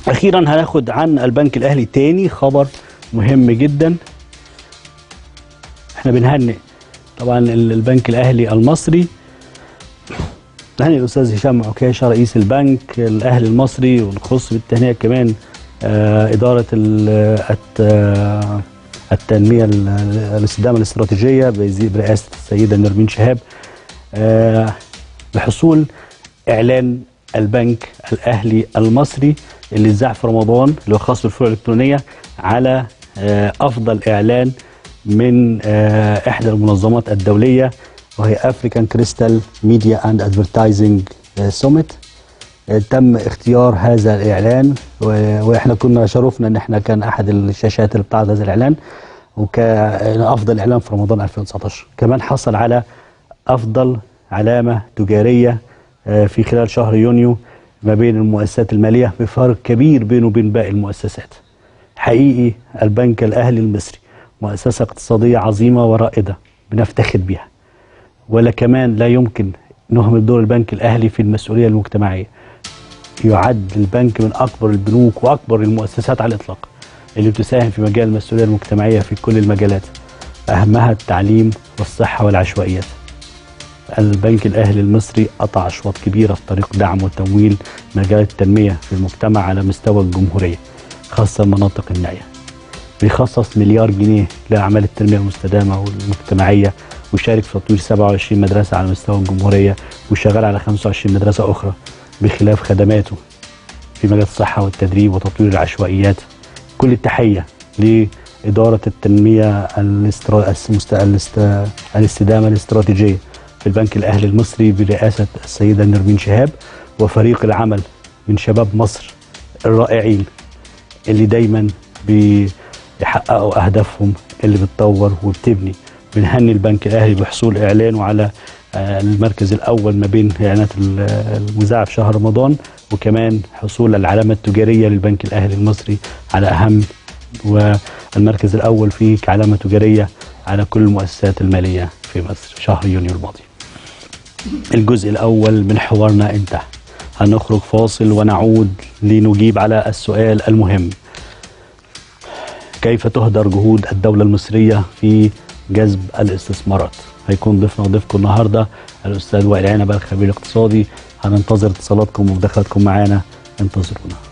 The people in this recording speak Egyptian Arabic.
اخيرا هناخد عن البنك الاهلي تاني خبر مهم جدا احنا بنهنئ طبعا ال- البنك الاهلي المصري نهنئ الاستاذ هشام عكاشه رئيس البنك الاهلي المصري ونخص بالتهنئه كمان آه اداره ال- الت- آه، التنميه ال- الاستدامه الاستراتيجيه بزي- برئاسه السيده نرمين شهاب آه بحصول اعلان البنك الاهلي المصري اللي اتذاع في رمضان اللي هو خاص بالفروع الالكترونيه على آه، افضل اعلان من آه، احدى المنظمات الدوليه وهي افريكان كريستال ميديا اند ادفرتايزنج سوميت تم اختيار هذا الاعلان و- واحنا كنا شرفنا ان احنا كان احد الشاشات اللي بتعرض هذا الاعلان وكافضل اعلان في رمضان 2019 كمان حصل على افضل علامه تجاريه آه، في خلال شهر يونيو ما بين المؤسسات الماليه بفارق كبير بينه وبين باقي المؤسسات حقيقي البنك الاهلي المصري مؤسسه اقتصاديه عظيمه ورائده بنفتخر بيها ولا كمان لا يمكن نهمل دور البنك الاهلي في المسؤوليه المجتمعيه يعد البنك من اكبر البنوك واكبر المؤسسات على الاطلاق اللي بتساهم في مجال المسؤوليه المجتمعيه في كل المجالات اهمها التعليم والصحه والعشوائيات البنك الاهلي المصري قطع اشواط كبيره في طريق دعم وتمويل مجال التنميه في المجتمع على مستوى الجمهوريه خاصه المناطق النائيه بيخصص مليار جنيه لاعمال التنميه المستدامه والمجتمعيه ويشارك في تطوير 27 مدرسه على مستوى الجمهوريه وشغال على 25 مدرسه اخرى بخلاف خدماته في مجال الصحه والتدريب وتطوير العشوائيات كل التحيه لاداره التنميه الاسترا... المست... الاست... الاستدامه الاستراتيجيه في البنك الاهلي المصري برئاسه السيده نرمين شهاب وفريق العمل من شباب مصر الرائعين اللي دايما بيحققوا اهدافهم اللي بتطور وبتبني بنهني البنك الاهلي بحصول اعلانه على آه، المركز الاول ما بين اعلانات ال- المذاعه في شهر رمضان وكمان حصول العلامه التجاريه للبنك الاهلي المصري على اهم والمركز الاول فيه كعلامه تجاريه على كل المؤسسات الماليه في مصر في شهر يونيو الماضي. الجزء الاول من حوارنا انتهى. هنخرج فاصل ونعود لنجيب على السؤال المهم. كيف تهدر جهود الدولة المصرية في جذب الاستثمارات هيكون ضيفنا وضيفكم النهاردة الأستاذ وائل عنبة الخبير الاقتصادي هننتظر اتصالاتكم ومداخلاتكم معانا انتظرونا